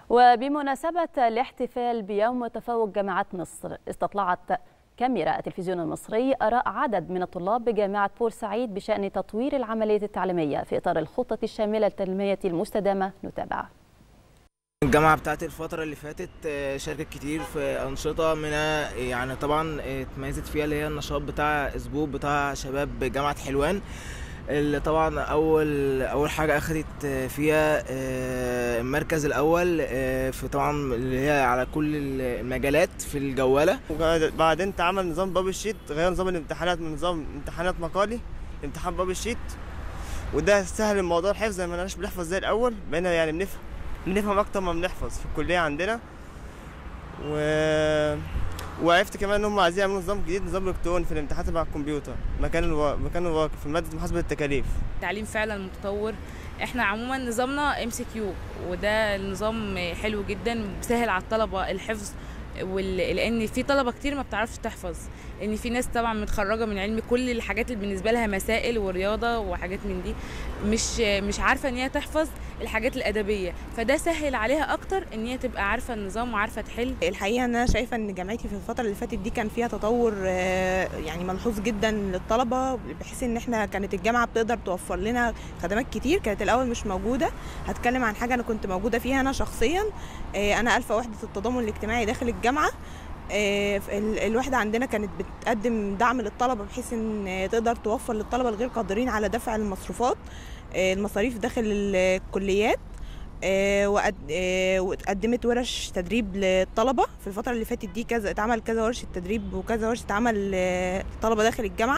وبمناسبة الاحتفال بيوم تفوق جامعات مصر استطلعت كاميرا التلفزيون المصري آراء عدد من الطلاب بجامعة بورسعيد بشأن تطوير العملية التعليمية في إطار الخطة الشاملة للتنمية المستدامة نتابع الجامعة بتاعت الفترة اللي فاتت آه، شاركت كتير في أنشطة منها يعني طبعا آه، اتميزت فيها اللي هي النشاط بتاع أسبوع بتاع شباب جامعة حلوان اللي طبعا أول أول حاجة أخدت آه، فيها آه، المركز الأول آه، في طبعا اللي هي على كل المجالات في الجوالة وبعدين اتعمل نظام بابل شيت غير نظام الامتحانات من نظام امتحانات مقالي امتحان بابل شيت وده سهل الموضوع الحفظ زي ما كناش بنحفظ زي الاول بقينا يعني بنفهم بنفهم اكتر ما بنحفظ في الكليه عندنا و وعرفت كمان ان هم عايزين يعملوا نظام جديد نظام الكتروني في الامتحانات مع الكمبيوتر مكان الو... مكان الواقع في ماده محاسبه التكاليف التعليم فعلا متطور احنا عموما نظامنا ام سي كيو وده النظام حلو جدا بيسهل على الطلبه الحفظ وال... لان في طلبه كتير ما بتعرفش تحفظ لان في ناس طبعا متخرجه من علم كل الحاجات اللي بالنسبه لها مسائل ورياضه وحاجات من دي مش مش عارفه ان هي تحفظ الحاجات الادبيه فده سهل عليها اكتر ان هي تبقى عارفه النظام وعارفه تحل الحقيقه انا شايفه ان جامعتي في الفتره اللي فاتت دي كان فيها تطور آه، يعني ملحوظ جدا للطلبه بحيث ان احنا كانت الجامعه بتقدر توفر لنا خدمات كتير كانت الاول مش موجوده هتكلم عن حاجه انا كنت موجوده فيها انا شخصيا آه، انا الفا وحده التضامن الاجتماعي داخل الجامعه آه، ال- الوحده عندنا كانت بتقدم دعم للطلبه بحيث ان تقدر توفر للطلبه الغير قادرين على دفع المصروفات آه، المصاريف داخل الكليات آه، وقد- آه، وقدمت ورش تدريب للطلبه في الفتره اللي فاتت دي كذا اتعمل كذا ورشه تدريب وكذا ورشه عمل آه، للطلبه داخل الجامعه